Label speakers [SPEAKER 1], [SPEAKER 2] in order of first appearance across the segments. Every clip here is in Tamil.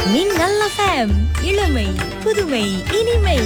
[SPEAKER 1] மின்னல் எஃப்எம் இளமை புதுமை இனிமை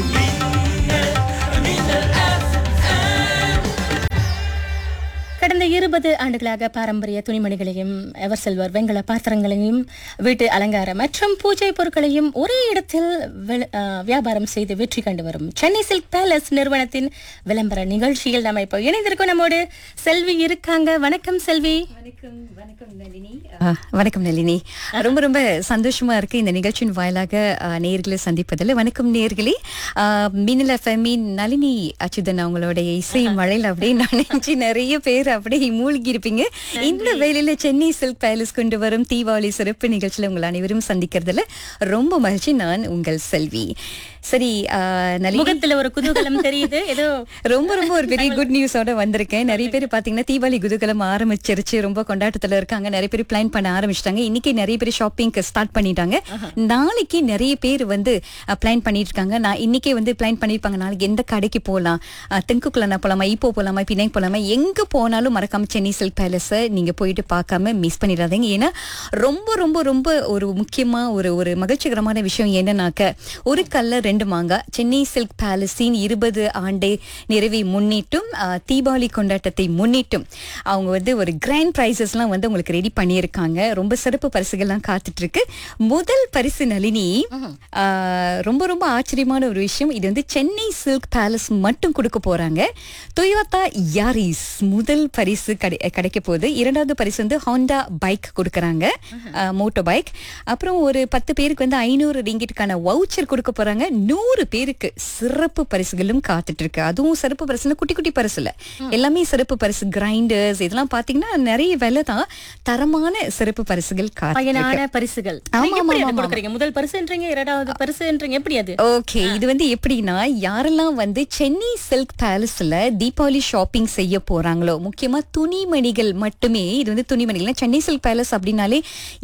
[SPEAKER 1] கடந்த இருபது ஆண்டுகளாக பாரம்பரிய துணிமணிகளையும் எவர் சில்வர் வெங்கல பாத்திரங்களையும் வீட்டு அலங்கார மற்றும் பூஜை பொருட்களையும் ஒரே இடத்தில் வெள- ஆ, வியாபாரம் செய்து வெற்றி கண்டு வரும் சென்னை சில்க் பேலஸ் நிறுவனத்தின் விளம்பர நிகழ்ச்சியில் நம்ம இப்போ இணைந்திருக்கோம் நம்மோடு செல்வி இருக்காங்க வணக்கம் செல்வி
[SPEAKER 2] வணக்கம் வணக்கம் நளினி ஆ, வணக்கம் நளினி ரொம்ப ரொம்ப சந்தோஷமா இருக்கு இந்த நிகழ்ச்சியின் வாயிலாக ஆ, நேயர்களை சந்திப்பதில் வணக்கம் நேயர்களே ஆ, மின்னல் எஃப்எம்மின் நளினி அச்சுதன் அவங்களுடைய இசை மழையில் அப்படியே நினைச்சு நிறைய பேர் அப்படியே மூழ்கி இருப்பீங்க இந்த வேலையில சென்னை சில்க் பேலஸ் கொண்டு வரும் தீபாவளி சிறப்பு நிகழ்ச்சியில உங்கள் அனைவரும் சந்திக்கிறதுல ரொம்ப மகிழ்ச்சி நான் உங்கள் செல்வி சரி ஆ, நளினி
[SPEAKER 1] முகத்துல ஒரு குதூகலம் தெரியுது ஏதோ
[SPEAKER 2] ரொம்ப ரொம்ப ஒரு பெரிய குட் நியூஸோட வந்திருக்கேன் நிறைய பேர் பாத்தீங்கன்னா தீபாவளி குதூகலம் ஆரம்பிச்சிருச்சு ரொம்ப கொண்டாட்டத்துல இருக்காங்க நிறைய பேர் பிளான் பண்ண ஆரம்பிச்சிட்டாங்க இன்னைக்கு நிறைய பேர் ஷாப்பிங்க்கு ஸ்டார்ட் பண்ணிட்டாங்க நாளைக்கு நிறைய பேர் வந்து பிளான் பண்ணிட்டு இருக்காங்க நான் இன்னைக்கே வந்து பிளான் பண்ணிருப்பாங்க நாளைக்கு எந்த கடைக்கு போகலாம் தெங்குக்குள்ள போலாமா இப்போ போலாமா பின்னாங்க போலாமா எங்க போனாலும் மறக்காம சென்னை சில்க் பேலஸை நீங்க போயிட்டு பார்க்காம மிஸ் பண்ணிடாதீங்க ஏன்னா ரொம்ப ரொம்ப ரொம்ப ஒரு முக்கியமா ஒரு ஒரு மகிழ்ச்சிகரமான விஷயம் என்னன்னாக்க ஒரு கல்ல ரெண்டு மாங்காய் சென்னை சில்க் பேலஸின் இருபது ஆண்டை நிறைவை முன்னிட்டும் ஆ, தீபாவளி கொண்டாட்டத்தை முன்னிட்டும் அவங்க வந்து ஒரு கிராண்ட் ப்ரைஸஸ்லாம் வந்து உங்களுக்கு ரெடி பண்ணியிருக்காங்க ரொம்ப சிறப்பு பரிசுகள்லாம் காத்துட்டு இருக்கு முதல் பரிசு நளினி ஆ, ரொம்ப ரொம்ப ஆச்சரியமான ஒரு விஷயம் இது வந்து சென்னை சில்க் பேலஸ் மட்டும் கொடுக்க போறாங்க டொயோட்டா யாரிஸ் முதல் பரிசு கிடை கிடைக்க போகுது இரண்டாவது பரிசு வந்து ஹாண்டா பைக் கொடுக்கறாங்க மோட்டோ பைக் அப்புறம் ஒரு பத்து பேருக்கு வந்து ஐநூறு ரிங்கிட்டுக்கான வவுச்சர் கொடுக்க போறாங்க நூறு பேருக்கு சிறப்பு பரிசுகளும் காத்துட்டு இருக்கு அதுவும் சிறப்பு பரிசுல குட்டி குட்டி பரிசு இல்ல எல்லாமே சிறப்பு பரிசு கிரைண்டர்ஸ் இதெல்லாம் பாத்தீங்கன்னா நிறைய விலை தான் தரமான சிறப்பு பரிசுகள் காத்து
[SPEAKER 1] பயனான பரிசுகள்
[SPEAKER 2] ஆமா,
[SPEAKER 1] நீங்க எப்படி
[SPEAKER 2] ஆமா,
[SPEAKER 1] அது
[SPEAKER 2] ஆமா.
[SPEAKER 1] கொடுக்குறீங்க முதல் பரிசுன்றீங்க இரண்டாவது பரிசுன்றீங்க எப்படி அது
[SPEAKER 2] ஓகே இது வந்து எப்படின்னா யாரெல்லாம் வந்து சென்னை சில்க் பேலஸ்ல தீபாவளி ஷாப்பிங் செய்ய போறாங்களோ முக்கியமா துணிமணிகள் மட்டுமே இது வந்து துணிமணிகள் சென்னை சில்க் பேலஸ் அப்படின்னாலே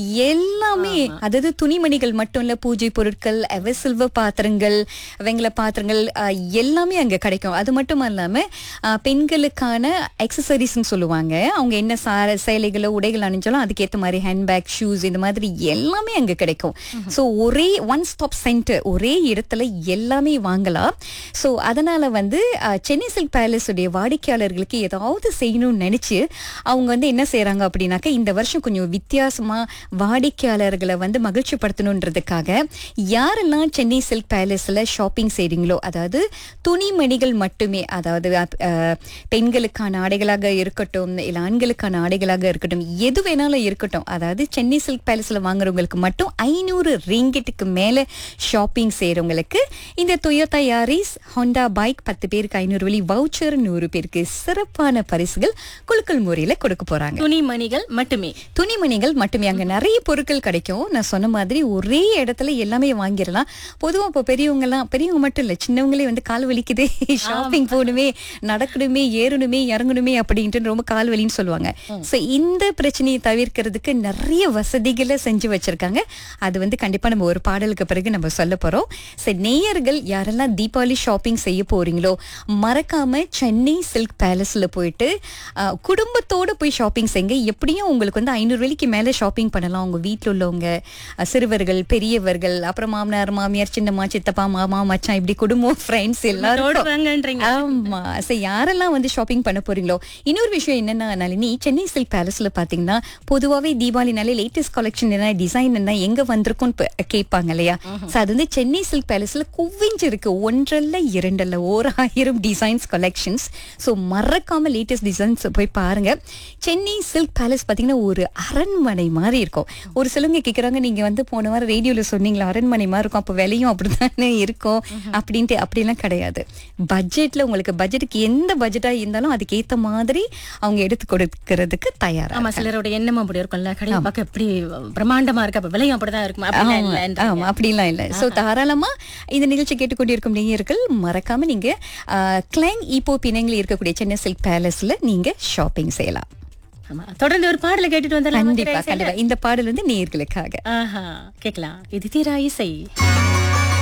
[SPEAKER 2] எல்லாமே அதாவது துணிமணிகள் மட்டும் இல்ல பூஜை பொருட்கள் எவர் சில்வர் பாத்திரங்கள் வெங்கல பாத்திரங்கள் அஹ், எல்லாமே அங்க கிடைக்கும் அது மட்டும் இல்லாம அஹ், பெண்களுக்கான எக்ஸசரிஸ்னு சொல்லுவாங்க அவங்க என்ன சார சேலைகளோ உடைகள் அணிஞ்சாலும் அதுக்கேற்ற மாதிரி ஹேண்ட்பேக் ஷூஸ் இந்த மாதிரி எல்லாமே அங்க கிடைக்கும் ஸோ ஒரே ஒன் ஸ்டாப் சென்டர் ஒரே இடத்துல எல்லாமே வாங்கலாம் ஸோ அதனால வந்து அஹ், சென்னை சில்க் பேலஸ் உடைய வாடிக்கையாளர்களுக்கு ஏதாவது செய்யணும்னு நினைச்சு அவங்க வந்து என்ன செய்றாங்க அப்படின்னாக்க இந்த வருஷம் கொஞ்சம் வித்தியாசமா வாடிக்கையாளர்களை வந்து மகிழ்ச்சிப்படுத்தணுன்றதுக்காக யாரெல்லாம் சென்னை சில்க் பேலஸ்ல ஷாப்பிங் செய்றீங்களோ அதாவது துணிமணிகள் மட்டுமே அதாவது அஹ், பெண்களுக்கான ஆடைகளாக இருக்கட்டும் இல்ல ஆண்களுக்கான ஆடைகளாக இருக்கட்டும் எது வேணாலும் இருக்கட்டும் அதாவது சென்னை சில்க் பேலஸ்ல வாங்குறவங்களுக்கு மட்டும் ஐநூறு ரிங்கிட்டுக்கு மேல ஷாப்பிங் செய்றவங்களுக்கு இந்த டொயோட்டா யாரிஸ் ஹோண்டா பைக் பத்து பேருக்கு ஐநூறு வழி வவுச்சர் நூறு பேருக்கு சிறப்பான பரிசுகள் குலுக்கல் முறையில கொடுக்க போறாங்க
[SPEAKER 1] துணிமணிகள் மட்டுமே
[SPEAKER 2] துணிமணிகள் மட்டுமே அங்க நிறைய பொருட்கள் கிடைக்கும் நான் சொன்ன மாதிரி ஒரே இடத்துல எல்லாமே வாங்கிடலாம் பொதுவா இப்போ பெரியவங்க எல்லாம் பெரியவங்க மட்டும் இல்ல சின்னவங்களே வந்து கால் வலிக்குதே ஷாப்பிங் போகணுமே நடக்கணுமே ஏறணுமே இறங்கணுமே அப்படின்ட்டு ரொம்ப கால் வலின்னு சொல்லுவாங்க சோ இந்த பிரச்சனையை தவிர்க்கிறதுக்கு நிறைய வசதிகளை செஞ்சு வச்சிருக்காங்க அது வந்து கண்டிப்பா நம்ம ஒரு பாடலுக்கு பிறகு நம்ம சொல்ல போறோம் சரி நேயர்கள் யாரெல்லாம் தீபாவளி ஷாப்பிங் செய்ய போறீங்களோ மறக்காம சென்னை சில்க் பேலஸ்ல போயிட்டு அஹ், குடும்பத்தோட போய் ஷாப்பிங் செய்யுங்க எப்படியும் உங்களுக்கு வந்து ஐநூறு வெள்ளிக்கு மேல ஷாப்பிங் பண்ணலாம் உங்க வீட்டில் உள்ளவங்க அஹ், சிறுவர்கள் பெரியவர்கள் அப்புறம் மாமனார் மாமியார் சின்னம்மா சித்தப்பா மாமா மச்சான் இப்படி குடும்பம் ஃப்ரெண்ட்ஸ் எல்லாரும்
[SPEAKER 1] வாங்கன்றீங்க
[SPEAKER 2] ஆமா சரி யாரெல்லாம் வந்து ஷாப்பிங் பண்ண போறீங்களோ இன்னொரு விஷயம் என்னன்னா நளினி சென்னை சில்க் பேலஸ்ல பாத்தீங்கன்னா பொதுவாவே தீபாவளினாலே லேட்டஸ்ட் கலெக்ஷன் என்ன டிசைன் என்ன எங்க வந்திருக்கும் கேட்பாங்க இல்லையா சோ அது வந்து சென்னை சில்க் பேலஸ்ல குவிஞ்சு இருக்கு ஒன்றல்ல இரண்டல்ல ஓர் ஆயிரம் டிசைன்ஸ் கலெக்ஷன்ஸ் சோ மறக்காம லேட்டஸ்ட் டிசைன்ஸ் போய் பாருங்க சென்னை சில்க் பேலஸ் பாத்தீங்கன்னா ஒரு அரண்மனை மாதிரி இருக்கும் ஒரு சிலவங்க கேக்குறாங்க நீங்க வந்து போன வாரம் ரேடியோல சொன்னீங்களா அரண்மனை மாதிரி இருக்கும் அப்ப விலையும் அப்படித்தானே இருக்கும் அப்படின்ட்டு அப்படிலாம் கிடையாது பட்ஜெட்ல உங்களுக்கு பட்ஜெட்டுக்கு எந்த பட்ஜெட்டா இருந்தாலும் அதுக்கு ஏத்த மாதிரி அவங்க எடுத்து கொடுக்கறதுக்கு தயாரா
[SPEAKER 1] ஆமா சிலரோட எண்ணமும் அப்படி இருக்கும்ல கடையை பார்க்க எப்படி பிரம்மாண்டமா இருக்கு அப்ப விலையும் அப்படிதான் இருக்கும் அப்படிலாம்
[SPEAKER 2] ஆமா,
[SPEAKER 1] இல்லைன்றீங்க.
[SPEAKER 2] ஆமா அப்படிலாம் இல்ல சோ தாராளமா இந்த நிகழ்ச்சி கேட்டுக்கொண்டிருக்கும் நேயர்கள் மறக்காம நீங்க கிளைங் இப்போ பிணைங்கில் இருக்கக்கூடிய சென்னை சில்க் பேலஸ்ல நீங்க ஷாப்பிங் செய்யலாம்
[SPEAKER 1] ஆமா தொடர்ந்து ஒரு பாடல கேட்டுட்டு வந்துடலாம்
[SPEAKER 2] கண்டிப்பா கண்டிப்பா இந்த பாடல் வந்து நேயர்களுக்காக
[SPEAKER 1] ஆஹா கேக்கலாம் இது தீரா இசை